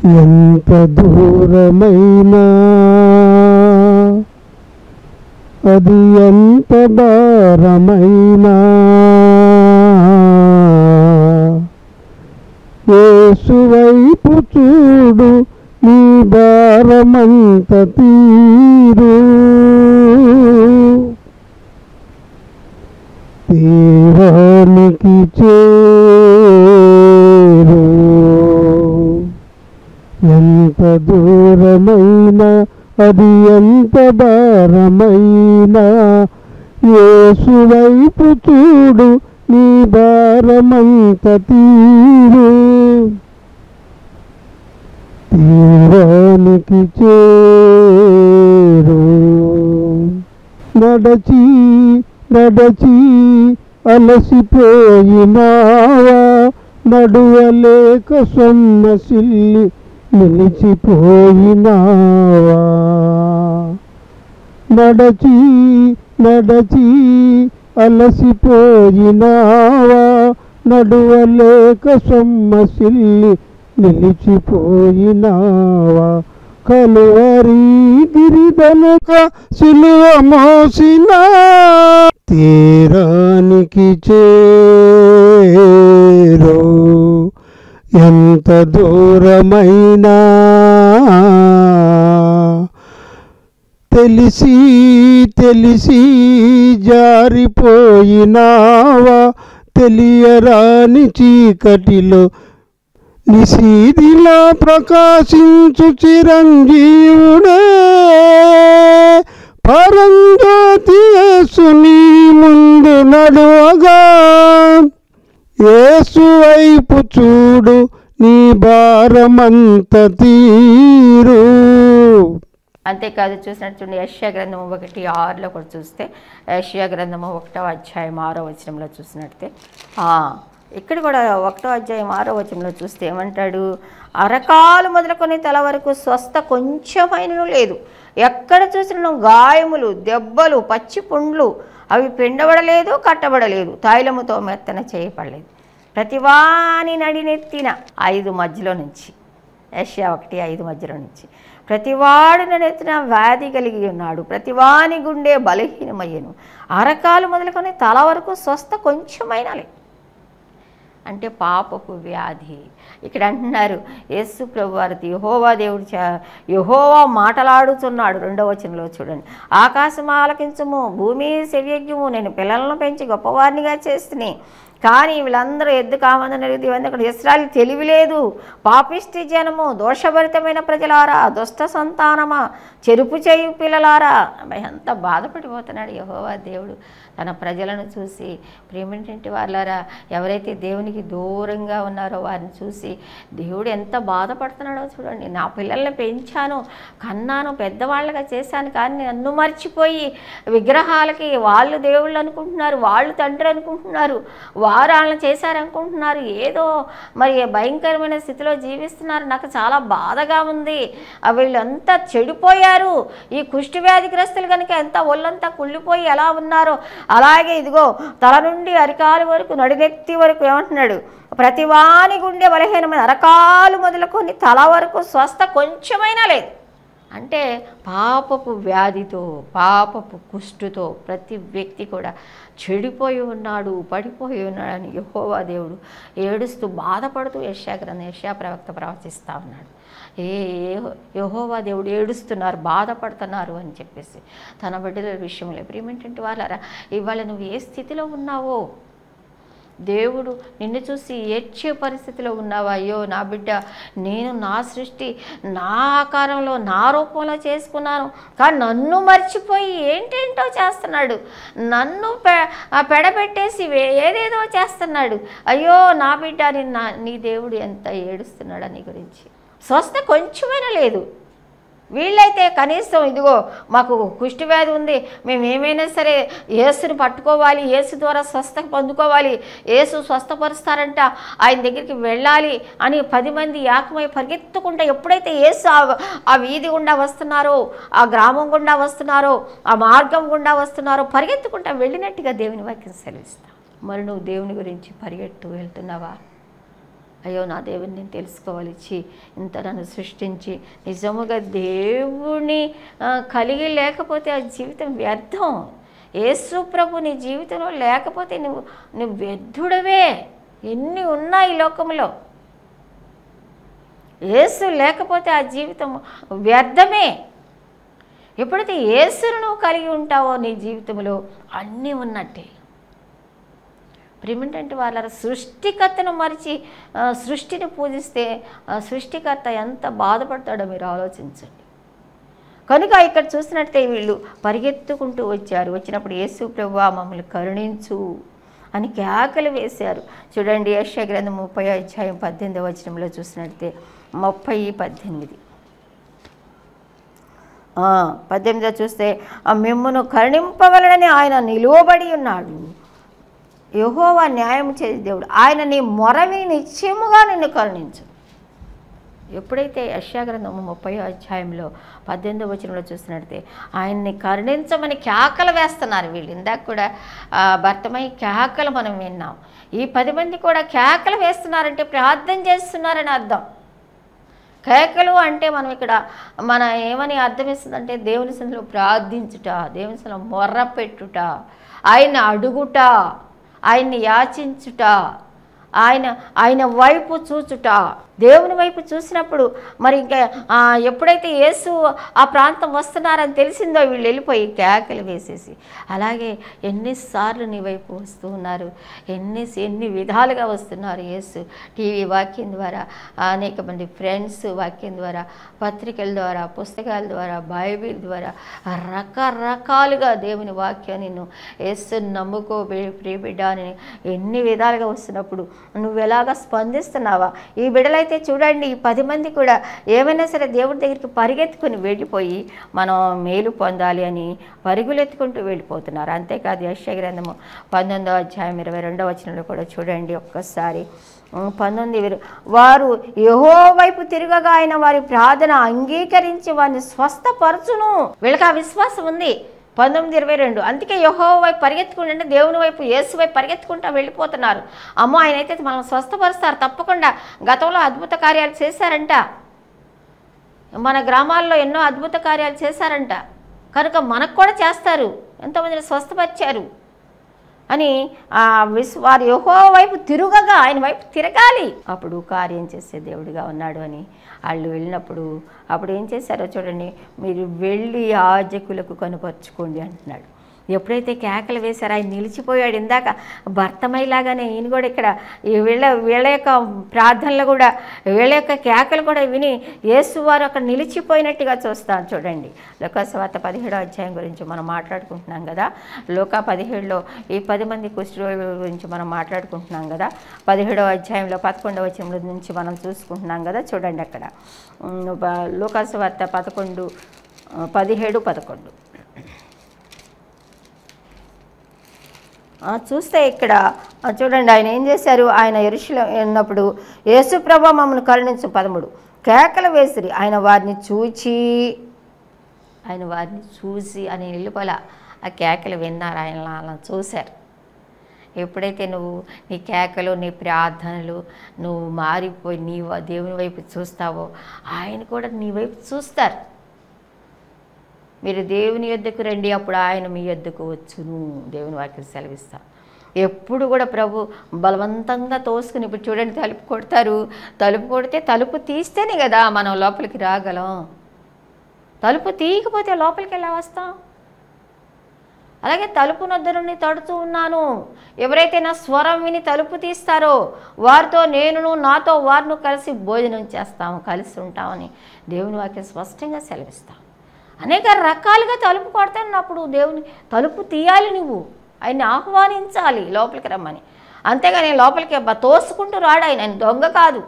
ఎంత దూరమైనా అది ఎంత భారమైనా యేసువైపు చూడు నీ భారమంత తీరు తీరానికి చేరు ఎంత దూరమైనా అది ఎంత భారమైనా యేసు వైపు చూడు నీ భారమంత తీరు తీరానికి చేరు నడచి నడచి అలసిపోయినావా నడువలేక సొమ్మసిల్లి నిలిచిపోయినావా నడచి నడచి అలసిపోయినావా నడువలేక సొమ్మసిల్లి నిలిచిపోయినావా కలువరి గిరిదనుక సిలువ మోసిన తీరానికి చేరో ఎంత దూరమైనా తెలిసి తెలిసి జారిపోయినావా తెలియరాని చీకటిలో నిశీదిలా ప్రకాశించు చిరంజీవుడే పరంజ్యోతి యేసుని ముందు నడువగా యేసు వైపు చూడు నీ భారమంత తీరు అంతేకాదు చూసినట్టు యష్యా గ్రంథము ఒకటి ఆరులో కూడా చూస్తే యష్యా గ్రంథము ఒకటో అధ్యాయం ఆరో వచనంలో చూసినట్టే ఆ, ఇక్కడ కూడా ఒకటో అధ్యాయం ఆరో వచనంలో చూస్తే ఏమంటాడు అరకాలు మొదలుకొని తల వరకు స్వస్థ కొంచెమైనను లేదు ఎక్కడ చూసినా గాయములు దెబ్బలు పచ్చి పుండ్లు అవి పిండబడలేదు కట్టబడలేదు తైలముతో మెత్తన చేయబడలేదు ప్రతివాని నడినెత్తిన ఐదు మధ్యలో నుంచి యష్యా ఒకటి ఐదు మధ్యలో నుంచి ప్రతివాడు నెత్తిన వ్యాధి కలిగి ఉన్నాడు ప్రతివాని గుండె బలహీనమయ్యను అరకాలు మొదలుకొని తల వరకు స్వస్థ కొంచెమైనా లేదు అంటే పాపపు వ్యాధి ఇక్కడ అంటున్నారు యేసు ప్రభు వారి యహోవా దేవుడు చ యహోవా మాటలాడుతున్నాడు రెండవ వచనంలో చూడండి ఆకాశం ఆలకించము భూమి సెవ్యజ్ఞము నేను పిల్లలను పెంచి గొప్పవారినిగా చేస్తుని కానీ వీళ్ళందరూ ఎద్దు కామందని అడిగితే అక్కడ ఇస్రాయల్ తెలివి లేదు పాపిష్టి జనము దోషభరితమైన ప్రజలారా దుష్ట సంతానమా చెరుపు చేయు పిల్లలారా అబ్బాయి ఎంత బాధపడిపోతున్నాడు యహోవా దేవుడు తన ప్రజలను చూసి ప్రేమేంటి వాళ్ళారా ఎవరైతే దేవునికి దూరంగా ఉన్నారో వారిని చూసి దేవుడు ఎంత బాధపడుతున్నాడో చూడండి నా పిల్లల్ని పెంచాను కన్నాను పెద్దవాళ్ళగా చేశాను కానీ నన్ను మర్చిపోయి విగ్రహాలకి వాళ్ళు దేవుళ్ళు అనుకుంటున్నారు వాళ్ళు తండ్రి అనుకుంటున్నారు వారు వాళ్ళని చేశారనుకుంటున్నారు ఏదో మరి భయంకరమైన స్థితిలో జీవిస్తున్నారు నాకు చాలా బాధగా ఉంది ఆ వీళ్ళంతా చెడిపోయారు ఈ కుష్టి వ్యాధిగ్రస్తులు కనుక ఎంత ఒళ్ళంతా కుళ్ళిపోయి ఎలా ఉన్నారో అలాగే ఇదిగో తల నుండి అరికాలు వరకు నడినెత్తి వరకు ఏమంటున్నాడు ప్రతివాని గుండె బలహీనమైన అరకాలు మొదలుకొని తల వరకు స్వస్థ కొంచెమైనా లేదు అంటే పాపపు వ్యాధితో పాపపు కుష్టుతో ప్రతి వ్యక్తి కూడా చెడిపోయి ఉన్నాడు పడిపోయి ఉన్నాడని యహోవా దేవుడు ఏడుస్తూ బాధపడుతూ యశాగ్రంథ యశా ప్రవక్త ప్రవచిస్తూ ఉన్నాడు ఏ ఏ- యెహోవా దేవుడు ఏడుస్తున్నారు బాధపడుతున్నారు అని చెప్పేసి తన బిడ్డల విషయంలో ప్రియమేంటంటే వాళ్ళరా ఇవాళ నువ్వు ఏ స్థితిలో ఉన్నావో దేవుడు నిన్ను చూసి ఏడ్చే పరిస్థితిలో ఉన్నావా అయ్యో నా బిడ్డ నేను నా సృష్టి నా ఆకారంలో నా రూపంలో చేసుకున్నాను కానీ నన్ను మర్చిపోయి ఏంటేంటో చేస్తున్నాడు నన్ను పె ఆ పెడబెట్టేసి వే- ఏదేదో చేస్తున్నాడు అయ్యో నా బిడ్డ నిన్న నీ దేవుడు ఎంత ఏడుస్తున్నాడు నీ గురించి స్వస్థ కొంచెమైనా లేదు వీళ్ళైతే కనీసం ఇదిగో మాకు కుష్టి వ్యాధి ఉంది మేము ఏమైనా సరే యేసుని పట్టుకోవాలి యేసు ద్వారా స్వస్థ పొందుకోవాలి యేసు స్వస్థపరుస్తారంట ఆయన దగ్గరికి వెళ్ళాలి అని పది మంది ఏకమై పరిగెత్తుకుంటే ఎప్పుడైతే యేసు ఆ- ఆ వీధి గుండా వస్తున్నారో ఆ గ్రామం గుండా వస్తున్నారో ఆ మార్గం గుండా వస్తున్నారో పరిగెత్తుకుంటా వెళ్ళినట్టుగా దేవుని వాక్యం సెలవిస్తా మరి నువ్వు దేవుని గురించి పరిగెత్తు వెళ్తున్నావా అయ్యో నా దేవుని నేను తెలుసుకోవాలి చి ఇంత నన్ను సృష్టించి నిజముగా దేవుని ఆ, కలిగి లేకపోతే ఆ జీవితం వ్యర్థం యేసు ప్రభు నీ జీవితంలో లేకపోతే నువ్వు నువ్వు వ్యర్థుడవే ఎన్ని ఉన్నాయి ఈ లోకంలో యేసు లేకపోతే ఆ జీవితం వ్యర్థమే ఎప్పుడైతే యేసును నువ్వు కలిగి ఉంటావో నీ జీవితంలో అన్నీ ఉన్నట్టే ప్రేమేంటంటే వాళ్ళ సృష్టికర్తను మరిచి ఆ, సృష్టిని పూజిస్తే ఆ సృష్టికర్త ఎంత బాధపడతాడో మీరు ఆలోచించండి కనుక ఇక్కడ చూసినట్టే వీళ్ళు పరిగెత్తుకుంటూ వచ్చారు వచ్చినప్పుడు యేసు ప్రభువా మమ్మల్ని కరుణించు అని కేకలు వేశారు చూడండి యశ గ్రంథం ముప్పై అధ్యాయం పద్దెనిమిది వచనంలో చూసినట్టే ముప్పై పద్దెనిమిది ఆ, పద్దెనిమిదిలో చూస్తే ఆ మిమ్మును కరుణింపవలనని ఆయన నిలువబడి ఉన్నాడు యెహోవా న్యాయం చేసే దేవుడు ఆయన నీ మొరవి నిశ్చయముగా నిన్ను కరుణించు ఎప్పుడైతే యశాగ్రంథము ముప్పై అధ్యాయంలో పద్దెనిమిది వచనంలో చూసినట్టే ఆయన్ని కరుణించమని కేకలు వేస్తున్నారు వీళ్ళు ఇందాక కూడా ఆ, భర్తమై కేకలు మనం విన్నాం ఈ పది మంది కూడా కేకలు వేస్తున్నారంటే ప్రార్థన చేస్తున్నారని అర్థం కేకలు అంటే మనం ఇక్కడ మన ఏమని అర్థమిస్తుందంటే దేవుని సందులో ప్రార్థించుట దేవుని సందులో మొర్ర పెట్టుట ఆయన అడుగుట ఆయన్ని యాచించుట ఆయన ఆయన వైపు చూచుట దేవుని వైపు చూసినప్పుడు మరి ఇంకా ఆ, ఎప్పుడైతే యేసు ఆ ప్రాంతం వస్తున్నారని తెలిసిందో వీళ్ళు వెళ్ళిపోయి కేకలు వేసేసి అలాగే ఎన్నిసార్లు నీ వైపు వస్తూ ఉన్నారు ఎన్ని ఎన్ని విధాలుగా వస్తున్నారు యేసు టీవీ వాక్యం ద్వారా అనేక మంది ఫ్రెండ్స్ వాక్యం ద్వారా పత్రికల ద్వారా పుస్తకాల ద్వారా బైబిల్ ద్వారా రకరకాలుగా దేవుని వాక్యాన్ని నిన్ను యేసు నమ్ముకో బి- ప్రియ బిడ్డ అని ఎన్ని విధాలుగా వస్తున్నప్పుడు నువ్వు ఎలాగ స్పందిస్తున్నావా ఈ బిడ్డలైతే చూడండి ఈ పది మంది కూడా ఏమైనా సరే దేవుడి దగ్గరికి పరిగెత్తుకుని వెళ్ళిపోయి మనం మేలు పొందాలి అని పరుగులెత్తుకుంటూ వెళ్ళిపోతున్నారు అంతేకాదు యశ గ్రంథము పంతొమ్మిదో అధ్యాయం ఇరవై రెండో వచనంలో కూడా చూడండి ఒక్కసారి ఉమ్, పంతొమ్మిది ఇరు- వారు యహో వైపు తిరగగా ఆయన వారి ప్రార్థన అంగీకరించి వారిని స్వస్థపరచును వీళ్ళకి ఆ విశ్వాసం ఉంది పంతొమ్మిది ఇరవై రెండు అందుకే యహో వైపు పరిగెత్తుకుంటే దేవుని వైపు యేసు వైపు పరిగెత్తుకుంటా వెళ్ళిపోతున్నారు అమ్మో ఆయన అయితే మనం స్వస్థపరుస్తారు తప్పకుండా గతంలో అద్భుత కార్యాలు చేశారంట మన గ్రామాల్లో ఎన్నో అద్భుత కార్యాలు చేశారంట కనుక మనకు కూడా చేస్తారు ఎంతోమందిని స్వస్థపరిచారు అని ఆ విశ్వ వారి యహో వైపు తిరుగగా ఆయన వైపు తిరగాలి అప్పుడు కార్యం చేసే దేవుడిగా ఉన్నాడు అని వాళ్ళు వెళ్ళినప్పుడు అప్పుడు ఏం చేశారో చూడండి మీరు వెళ్ళి యాజకులకు కనుపరుచుకోండి అంటున్నాడు ఎప్పుడైతే కేకలు వేశారో ఆయన నిలిచిపోయాడు ఇందాక భర్తమైలాగానే ఈయన కూడా ఇక్కడ ఈ వీళ్ళ వీళ్ళ యొక్క ప్రార్థనలు కూడా వీళ్ళ యొక్క కేకలు కూడా విని యేసు వారు అక్కడ నిలిచిపోయినట్టుగా చూస్తాం చూడండి లోకస్వార్త పదిహేడో అధ్యాయం గురించి మనం మాట్లాడుకుంటున్నాం కదా లోక పదిహేడులో ఈ పది మంది కుష్ఠరోగుల గురించి మనం మాట్లాడుకుంటున్నాం కదా పదిహేడో అధ్యాయంలో పదకొండవ వచనం నుంచి మనం చూసుకుంటున్నాం కదా చూడండి అక్కడ ఉమ్, బ- లోకాసువార్త పదకొండు ఆ, పదిహేడు పదకొండు ఆ, చూస్తే ఇక్కడ ఆ, చూడండి ఆయన ఏం చేశారు ఆయన ఎరుషులో ఉన్నప్పుడు యేసుప్రభ మమ్మల్ని కరుణించు పదముడు కేకలు వేసిరి ఆయన వారిని చూచి ఆయన వారిని చూసి అని వెళ్ళిపోలా ఆ కేకలు విన్నారు ఆయన అలా చూశారు ఎప్పుడైతే నువ్వు నీ కేకలు నీ ప్రార్థనలు నువ్వు మారిపోయి నీ వ- దేవుని వైపు చూస్తావో ఆయన కూడా నీ వైపు చూస్తారు మీరు దేవుని యొద్దకు రండి అప్పుడు ఆయన మీ యొద్దకు వచ్చును దేవుని వాక్యం సెలవిస్తా ఎప్పుడు కూడా ప్రభు బలవంతంగా తోసుకుని ఇప్పుడు చూడండి తలుపు కొడతారు తలుపు కొడితే తలుపు తీస్తేనే కదా మనం లోపలికి రాగలం తలుపు తీయకపోతే లోపలికి ఎలా వస్తాం అలాగే తలుపు నొద్దరుని తడుతూ ఉన్నాను ఎవరైతే నా స్వరం విని తలుపు తీస్తారో వారితో నేనును నాతో వారిను కలిసి భోజనం చేస్తాము కలిసి ఉంటామని దేవుని వాక్యం స్పష్టంగా సెలవిస్తాం అనేక రకాలుగా తలుపు కొడుతున్నప్పుడు దేవుని తలుపు తీయాలి నువ్వు ఆయన్ని ఆహ్వానించాలి లోపలికి రమ్మని అంతేగాని లోపలికి అబ్బా తోసుకుంటూ రాడు ఆయన ఆయన దొంగ కాదు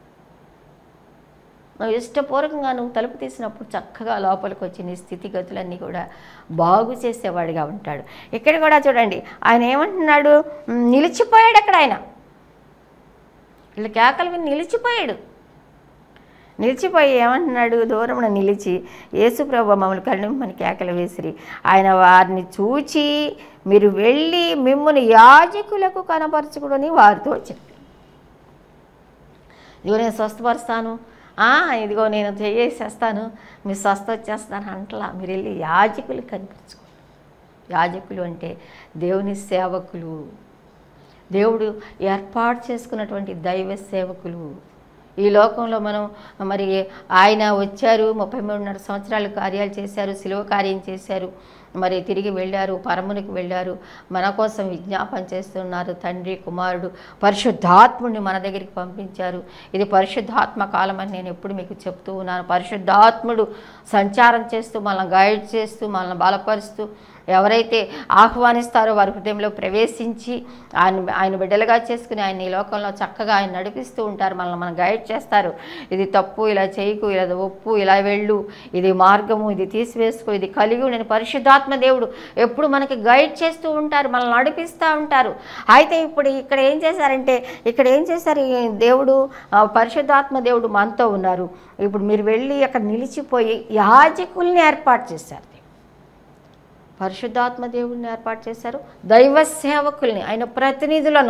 నువ్వు ఇష్టపూర్వకంగా నువ్వు తలుపు తీసినప్పుడు చక్కగా లోపలికి వచ్చి నీ స్థితిగతులన్నీ కూడా బాగు చేసేవాడిగా ఉంటాడు ఇక్కడ కూడా చూడండి ఆయన ఏమంటున్నాడు "ఉమ్, నిలిచిపోయాడు అక్కడ ఆయన వీళ్ళ కేకలు విని నిలిచిపోయాడు నిలిచిపోయి ఏమంటున్నాడు దూరమున నిలిచి యేసుప్రభు మమ్మల్ని కరుణింపని కేకలు వేసిరి ఆయన వారిని చూచి మీరు వెళ్ళి మిమ్మల్ని యాజకులకు కనపరచుకుని వారితో చెప్పి ఇదిగో నేను స్వస్థపరుస్తాను ఆ, ఇదిగో నేను చేసేస్తాను మీ స్వస్థ వచ్చేస్తాను అంటలా మీరు వెళ్ళి యాజకులు కనిపించుకోండి యాజకులు అంటే దేవుని సేవకులు దేవుడు ఏర్పాటు చేసుకున్నటువంటి దైవ సేవకులు ఈ లోకంలో మనం మరి ఆయన వచ్చారు ముప్పై మూడున్నర సంవత్సరాలు కార్యాలు చేశారు శిలువ కార్యం చేశారు మరి తిరిగి వెళ్ళారు పరమునికి వెళ్ళారు మన కోసం విజ్ఞాపన చేస్తున్నారు తండ్రి కుమారుడు పరిశుద్ధాత్ముడిని మన దగ్గరికి పంపించారు ఇది పరిశుద్ధాత్మ కాలం అని నేను ఎప్పుడు మీకు చెప్తూ ఉన్నాను పరిశుద్ధాత్ముడు సంచారం చేస్తూ మనల్ని గైడ్ చేస్తూ మనల్ని బలపరుస్తూ ఎవరైతే ఆహ్వానిస్తారో వారి హృదయంలో ప్రవేశించి ఆయన ఆయన బిడ్డలుగా చేసుకుని ఆయన ఈ లోకంలో చక్కగా ఆయన నడిపిస్తూ ఉంటారు మనల్ని మనం గైడ్ చేస్తారు ఇది తప్పు ఇలా చేయకు ఇలా ఒప్పు ఇలా వెళ్ళు ఇది మార్గము ఇది తీసివేసుకో ఇది కలిగి నేను పరిశుద్ధాత్మ దేవుడు ఎప్పుడు మనకి గైడ్ చేస్తూ ఉంటారు మనల్ని నడిపిస్తూ ఉంటారు అయితే ఇప్పుడు ఇక్కడ ఏం చేశారంటే ఇక్కడ ఏం చేశారు ఈ దేవుడు ఆ, పరిశుద్ధాత్మ దేవుడు మనతో ఉన్నారు ఇప్పుడు మీరు వెళ్ళి అక్కడ నిలిచిపోయి యాజకుల్ని ఏర్పాటు చేశారు పరిశుద్ధాత్మ దేవుడిని ఏర్పాటు చేశారు దైవ సేవకుల్ని ఆయన ప్రతినిధులను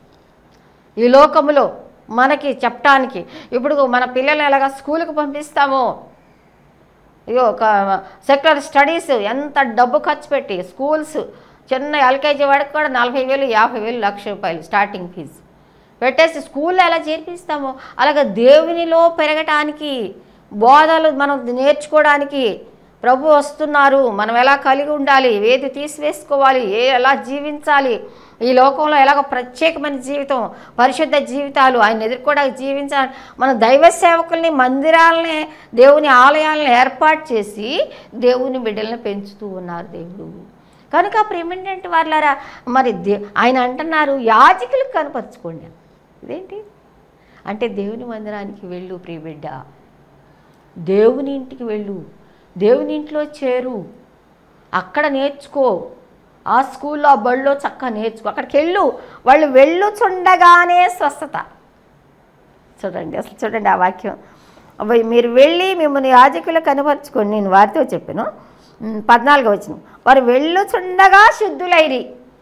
ఈ లోకములో మనకి చెప్పటానికి ఇప్పుడు మన పిల్లలు ఎలాగా స్కూల్కి పంపిస్తామో ఇగో ఒక సెక్యులర్ స్టడీస్ ఎంత డబ్బు ఖర్చు పెట్టి స్కూల్స్ చిన్న ఎల్కేజీ వాడికి కూడా నలభై వేలు యాభై వేలు లక్ష రూపాయలు స్టార్టింగ్ ఫీజు పెట్టేసి స్కూల్లో ఎలా చేర్పిస్తామో అలాగే దేవునిలో పెరగటానికి బోధలు మనం నేర్చుకోవడానికి ప్రభు వస్తున్నారు మనం ఎలా కలిగి ఉండాలి ఏది తీసివేసుకోవాలి ఏ ఎలా జీవించాలి ఈ లోకంలో ఎలాగ ప్రత్యేకమైన జీవితం పరిశుద్ధ జీవితాలు ఆయన ఎదుర్కోవడానికి జీవించాలి మన దైవ సేవకుల్ని మందిరాలని దేవుని ఆలయాలను ఏర్పాటు చేసి దేవుని బిడ్డలను పెంచుతూ ఉన్నారు దేవుడు కనుక ప్రేమేంటంటే వాళ్ళారా మరి దే ఆయన అంటున్నారు యాజకులకు కనపరుచుకోండి ఇదేంటి అంటే దేవుని మందిరానికి వెళ్ళు ప్రియబిడ్డ దేవుని ఇంటికి వెళ్ళు దేవుని ఇంట్లో చేరు అక్కడ నేర్చుకో ఆ స్కూల్లో ఆ బడిలో చక్కగా నేర్చుకో అక్కడికి వెళ్ళు వాళ్ళు వెళ్ళుచుండగానే స్వస్థత చూడండి అసలు చూడండి ఆ వాక్యం అవి మీరు వెళ్ళి మిమ్మల్ని యాజకులు కనపరుచుకొని నేను వారితో చెప్పాను ఉమ్, పద్నాలుగు వచ్చిన వారు వెళ్ళుచుండగా శుద్ధులైరి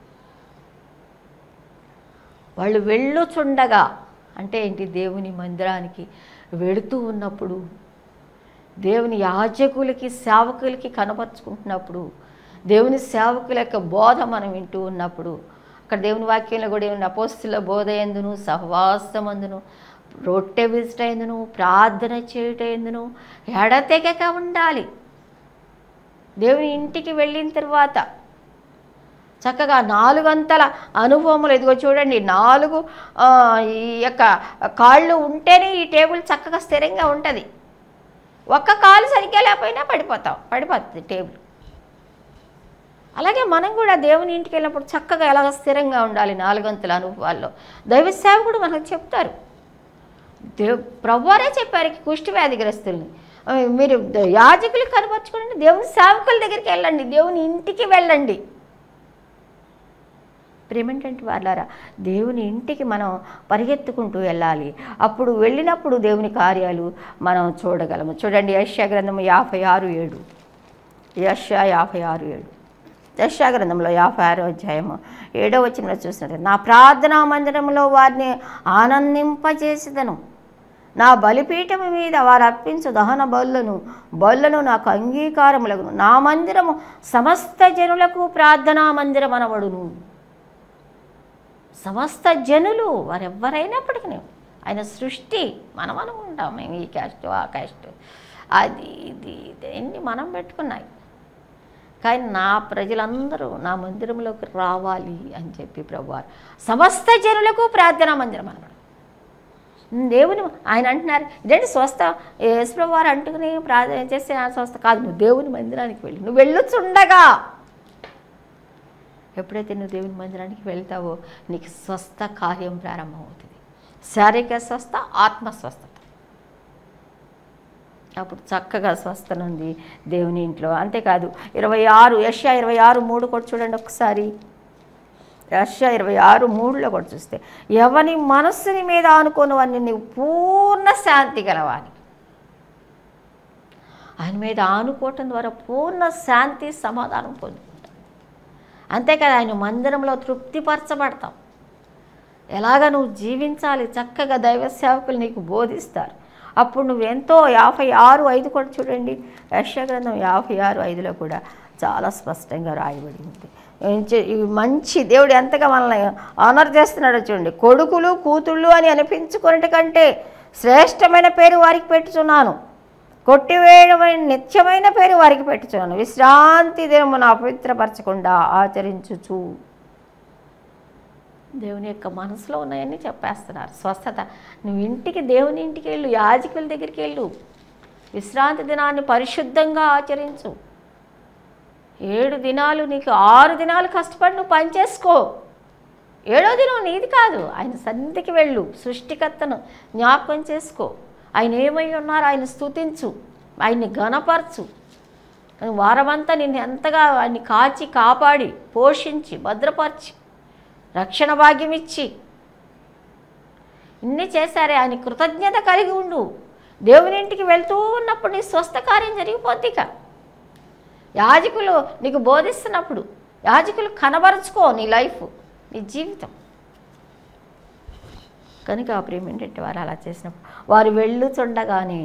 వాళ్ళు వెళ్ళుచుండగా అంటే ఏంటి దేవుని మందిరానికి వెళుతూ ఉన్నప్పుడు దేవుని యాజకులకి సేవకులకి కనపరుచుకుంటున్నప్పుడు దేవుని సేవకుల యొక్క బోధ మనం వింటూ ఉన్నప్పుడు అక్కడ దేవుని వాక్యంలో కూడా ఏమన్నా అపోస్తుల బోధ ఎందును సహవాసమందును రొట్టె విసిటైందును ప్రార్థన చేయుటైందును ఎడతెగక ఉండాలి దేవుని ఇంటికి వెళ్ళిన తర్వాత చక్కగా నాలుగంతల అనుభవములు ఇదిగో చూడండి నాలుగు ఆ, ఈ యొక్క కాళ్ళు ఉంటేనే ఈ టేబుల్ చక్కగా స్థిరంగా ఉంటుంది ఒక్క కాలు సరిగ్గా లేకపోయినా పడిపోతాం పడిపోతుంది టేబుల్ అలాగే మనం కూడా దేవుని ఇంటికి వెళ్ళినప్పుడు చక్కగా ఎలాగ స్థిరంగా ఉండాలి నాలుగంతుల అనుభవాల్లో దైవ సేవకుడు మనకు చెప్తారు దేవ్ ప్రభువారే చెప్పారు ఈ కుష్టి వ్యాధిగ్రస్తుల్ని ఆ, మీరు ద- యాజకులకు కనపరచుకోండి దేవుని సేవకుల దగ్గరికి వెళ్ళండి దేవుని ఇంటికి వెళ్ళండి ప్రేమేంటంటే వాళ్ళారా దేవుని ఇంటికి మనం పరిగెత్తుకుంటూ వెళ్ళాలి అప్పుడు వెళ్ళినప్పుడు దేవుని కార్యాలు మనం చూడగలము చూడండి యశ్యా గ్రంథము యాభై ఆరు ఏడు యశ్యా యాభై ఆరు ఏడు యశ్యా గ్రంథంలో యాభై ఆరో అధ్యాయము ఏడో వచ్చిన చూసినట్టు నా ప్రార్థనా మందిరంలో వారిని ఆనందింపజేసేదను నా బలిపీఠము మీద వారు అర్పించు దహన బలులను బలులను నాకు అంగీకారములగును నా మందిరము సమస్త జనులకు ప్రార్థనా మందిరం అనబడును సమస్త జనులు వారెవ్వరైనప్పటికీ ఆయన సృష్టి మనం అనుకుంటాం మేము ఈ క్యాస్ట్ ఆ క్యాస్ట్ అది ఇది ఇది అన్నీ మనం పెట్టుకున్నాయి కానీ నా ప్రజలందరూ నా మందిరంలోకి రావాలి అని చెప్పి ప్రభువారు సమస్త జనులకు ప్రార్థనా మందిరం అన్నాడు దేవుని ఆయన అంటున్నారు ఇదేంటి స్వస్థ యేసుప్రభు వారు అంటుకుని ప్రార్థన చేస్తే ఆ స్వస్థ కాదు నువ్వు దేవుని మందిరానికి వెళ్ళి నువ్వు వెళ్ళొచ్చుండగా ఎప్పుడైతే నువ్వు దేవుని మందిరానికి వెళ్తావో నీకు స్వస్థ కార్యం ప్రారంభమవుతుంది శారీరక స్వస్థ ఆత్మ స్వస్థత అప్పుడు చక్కగా స్వస్థన ఉంది దేవుని ఇంట్లో అంతేకాదు ఇరవై ఆరు యష్యా ఇరవై ఆరు మూడు కూడా చూడండి ఒకసారి యష్యా ఇరవై ఆరు మూడులో కూడా చూస్తే ఎవని మనస్సుని మీద ఆనుకోనివన్నీ నీవు పూర్ణ శాంతి గలవాని ఆయన మీద ఆనుకోవటం ద్వారా పూర్ణ శాంతి సమాధానం పొందుకుంటాం అంతేకాదు ఆయన మందిరంలో తృప్తిపరచబడతాం ఎలాగ నువ్వు జీవించాలి చక్కగా దైవ సేవకులు నీకు బోధిస్తారు అప్పుడు నువ్వు ఎంతో యాభై ఆరు ఐదు కూడా చూడండి యశగ్రంథం యాభై ఆరు ఐదులో కూడా చాలా స్పష్టంగా రాయబడి ఉంది ఇంచ- ఇవి మంచి దేవుడు ఎంతగా మనల్ని ఆనర్ చేస్తున్నాడో చూడండి కొడుకులు కూతుళ్ళు అని అనిపించుకున్నటి కంటే శ్రేష్టమైన పేరు వారికి పెట్టుచున్నాను కొట్టివేయడమైన నిత్యమైన పేరు వారికి పెట్టుచున్నాను విశ్రాంతి దినమున అపవిత్రపరచకుండా ఆచరించుచు దేవుని యొక్క మనసులో ఉన్నాయని చెప్పేస్తున్నారు స్వస్థత నువ్వు ఇంటికి దేవుని ఇంటికి వెళ్ళు యాజకుల దగ్గరికి వెళ్ళు విశ్రాంతి దినాన్ని పరిశుద్ధంగా ఆచరించు ఏడు దినాలు నీకు ఆరు దినాలు కష్టపడి నువ్వు పని చేసుకో ఏడో దినం నీది కాదు ఆయన సన్నిధికి వెళ్ళు సృష్టికర్తను జ్ఞాపకం చేసుకో ఆయన ఏమై ఉన్నారో ఆయన స్తుతించు ఆయన్ని గణపరచు వారమంతా నిన్ను ఎంతగా ఆయన్ని కాచి కాపాడి పోషించి భద్రపరిచి రక్షణ భాగ్యం ఇచ్చి ఇన్ని చేశారే ఆయన కృతజ్ఞత కలిగి ఉండు దేవుని ఇంటికి వెళ్తూ ఉన్నప్పుడు నీ స్వస్థ కార్యం జరిగిపోద్ది ఇక యాజకులు నీకు బోధిస్తున్నప్పుడు యాజకులు కనబరుచుకో నీ లైఫ్ నీ జీవితం కనుక ఆ ప్రేమ ఏంటంటే వారు అలా చేసినప్పుడు వారు వెళ్ళుచుండగానే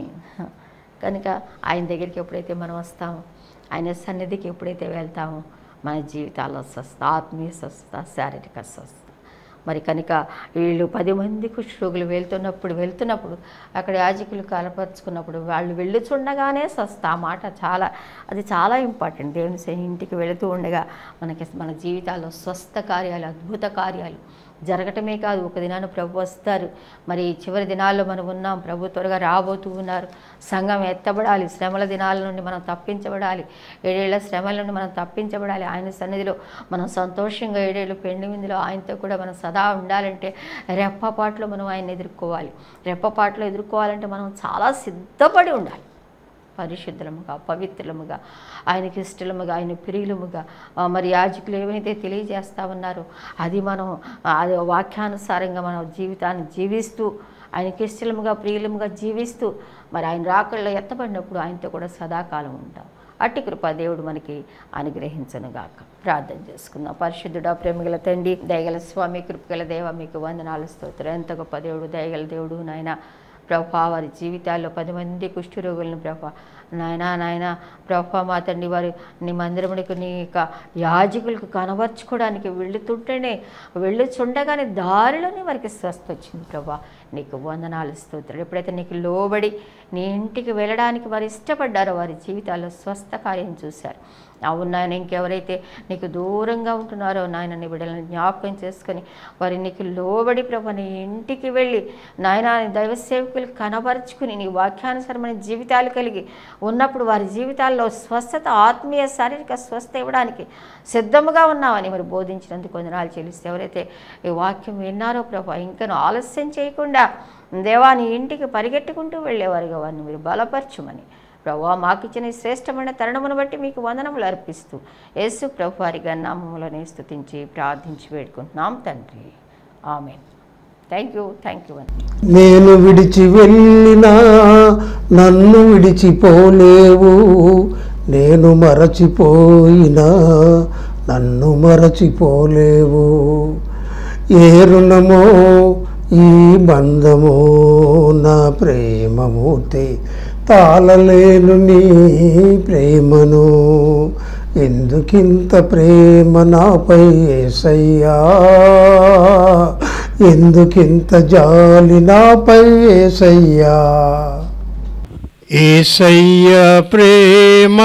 కనుక ఆయన దగ్గరికి ఎప్పుడైతే మనం వస్తామో ఆయన సన్నిధికి ఎప్పుడైతే వెళ్తామో మన జీవితాల్లో స్వస్థ ఆత్మీయ స్వస్థ శారీరక స్వస్థ మరి కనుక వీళ్ళు పది మంది కుష్ఠరోగులు వెళ్తున్నప్పుడు వెళ్తున్నప్పుడు అక్కడ యాజకులు కలపరుచుకున్నప్పుడు వాళ్ళు వెళ్ళుచుండగానే స్వస్థ ఆ మాట చాలా అది చాలా ఇంపార్టెంట్ దేవుని సే- ఇంటికి వెళుతూ ఉండగా మనకి మన జీవితాల్లో స్వస్థ కార్యాలు అద్భుత కార్యాలు జరగటమే కాదు ఒక దినాన ప్రభు వస్తారు మరి చివరి దినాల్లో మనం ఉన్నాం ప్రభు త్వరగా రాబోతూ ఉన్నారు సంఘం ఎత్తబడాలి శ్రమల దినాల నుండి మనం తప్పించబడాలి ఏడేళ్ల శ్రమల నుండి మనం తప్పించబడాలి ఆయన సన్నిధిలో మనం సంతోషంగా ఏడేళ్ళు పెండి విందులో ఆయనతో కూడా మనం సదా ఉండాలంటే రెప్పపాట్లో మనం ఆయన ఎదుర్కోవాలి రెప్పపాట్లో ఎదుర్కోవాలంటే మనం చాలా సిద్ధపడి ఉండాలి పరిశుద్ధముగా పవిత్రముగా ఆయనకి ఇష్టలముగా ఆయన ప్రియులముగా ఆ, మరి యాజకులు ఏమైతే తెలియజేస్తా ఉన్నారో అది మనం ఆ, అది వాక్యానుసారంగా మన జీవితాన్ని జీవిస్తూ ఆయనకి ఇష్టలముగా ప్రియులముగా జీవిస్తూ మరి ఆయన రాకల్లో ఎత్తబడినప్పుడు ఆయనతో కూడా సదాకాలం ఉంటాం అట్టి కృప దేవుడు మనకి అనుగ్రహించనుగాక ప్రార్థన చేసుకుందాం పరిశుద్ధుడా ప్రేమిగల తండ్రి దయగల స్వామి కృపగల దేవ మీకు వందనాలు స్తోత్రం ఎంత గొప్ప దేవుడు దయగల దేవుడు నాయన ప్రభా వారి జీవితాల్లో పది మంది కుష్ఠరోగులను ప్రభా నాయనా నాయన ప్రభా మా తండ్రి వారి నీ మందిరమునికి నీ యొక్క యాజకులకు కనబర్చుకోవడానికి వెళుతుంటేనే వెళ్ళుచుండగానే దారిలోనే వారికి స్వస్థ వచ్చింది ప్రభా నీకు వందనాలు స్తోత్రాలు ఎప్పుడైతే నీకు లోబడి నీ ఇంటికి వెళ్ళడానికి వారు ఇష్టపడ్డారో వారి జీవితాల్లో స్వస్థ కార్యం చూశారు అవును నాయన ఇంకెవరైతే నీకు దూరంగా ఉంటున్నారో నాయన నీ బిడ్డలను జ్ఞాపకం చేసుకొని వారి నీకు లోబడి ప్రభు నీ ఇంటికి వెళ్ళి నాయన నీ దైవ సేవకులు కనబరుచుకుని నీ వాక్యానుసరమైన జీవితాలు కలిగి ఉన్నప్పుడు వారి జీవితాల్లో స్వస్థత ఆత్మీయ శారీరక స్వస్థ ఇవ్వడానికి సిద్ధముగా ఉన్నామని మరి బోధించినందుకు వందనాలు చెల్లిస్తే ఎవరైతే ఈ వాక్యం విన్నారో ప్రభు ఇంకను ఆలస్యం చేయకుండా దేవా నీ ఇంటికి పరిగెట్టుకుంటూ వెళ్ళేవారుగా వారిని మీరు బలపరచుమని ప్రభా మాకు ఇచ్చిన ఈ శ్రేష్టమైన తరుణమును బట్టి మీకు వందనములు అర్పిస్తూ యేసు ప్రభు వారి నామములని స్తుతించి ప్రార్థించి వేడుకుంటున్నాం తండ్రి ఆమె థ్యాంక్ యూ థ్యాంక్ యూ అని నేను విడిచి వెళ్ళినా నన్ను విడిచిపోలేవు నేను మరచిపోయినా నన్ను మరచిపోలేవు ఏ రుణమో ఈ బంధమో నా ప్రేమమూర్తి తాళలేను నీ ప్రేమను ఎందుకింత ప్రేమ నాపై ఏసయ్యా ఎందుకింత జాలి నాపై ఏసయ్యా ఏసయ్య ప్రేమ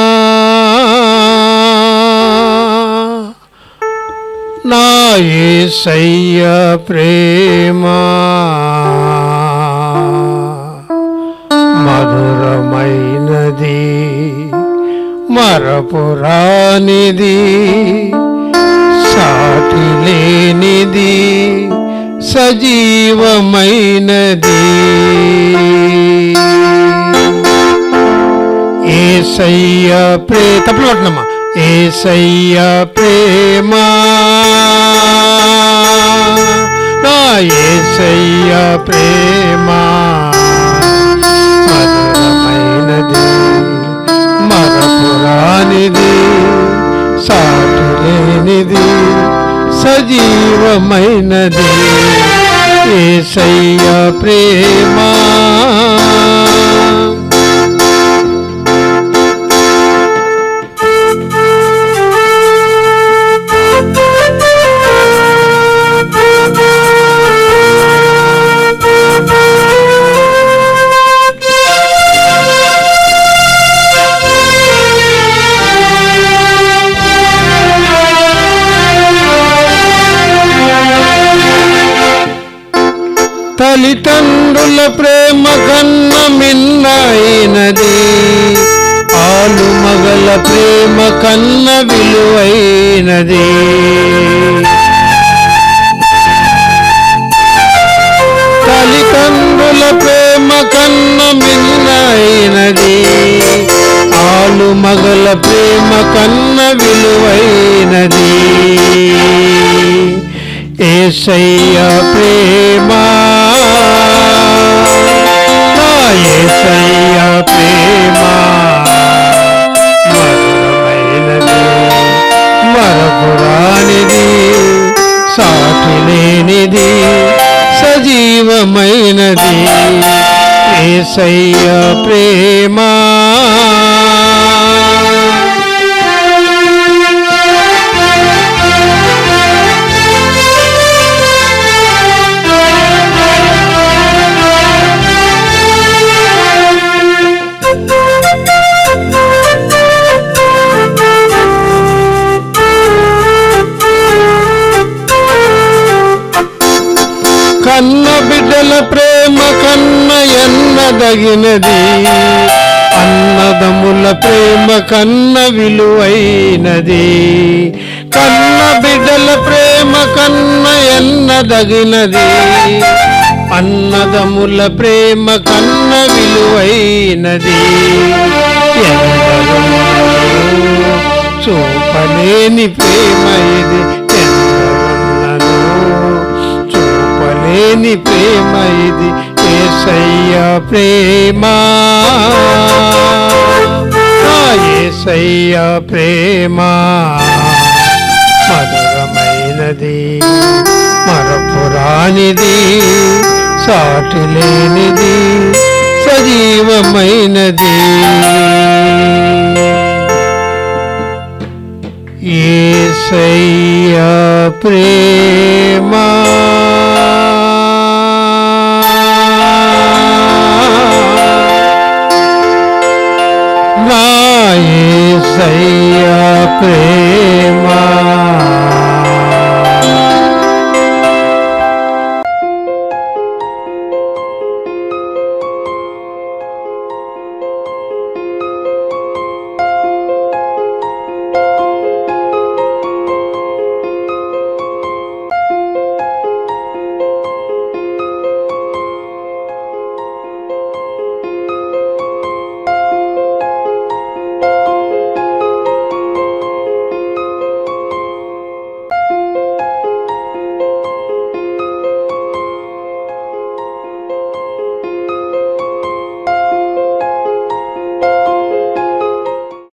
నా ఏసయ్య ప్రేమ మధురమైనది మరపురానిది సాటి లేనిది సజీవమైనది ఏసయ్య ప్రే తప్పుడు కొట్టనమ్మా ఏసయ్య ప్రేమ నా ఏసయ్య ప్రేమ మధురమైనది మరపురానిది సాటి లేనిది సజీవమైనది ఏసయ్య ప్రేమ తల్లిదండ్రుల ప్రేమ కన్న మిన్నైనది ఆలు మగల ప్రేమ కన్న విలువైనది తల్లిదండ్రుల ప్రేమ కన్న మిన్నైనది ఆలు మగల ప్రేమ కన్న విలువైనది ఏసయ్య ప్రేమ నా ఏసయ్య ప్రేమ మధురమైనది మరపురానిది సాటి లేనిది సజీవమైనది ఏసయ్య ప్రేమ కన్న బిడ్డల ప్రేమ కన్న ఎన్నదగినది అన్నదముల ప్రేమ కన్న విలువైనది కన్న బిడ్డల ప్రేమ కన్న ఎన్నదగినది అన్నదముల ప్రేమ కన్న విలువైనది ఎందరున్నో చూపలేని ప్రేమ ఇది ఎందరున్నను చూపలేని ప్రేమ ఇది ఏసయ్య ప్రేమ ఆ ఏసయ్య ప్రేమ మధురమైనది మరపురానిది సాటి లేనిది సజీవమైనది ఏసయ్య ప్రేమ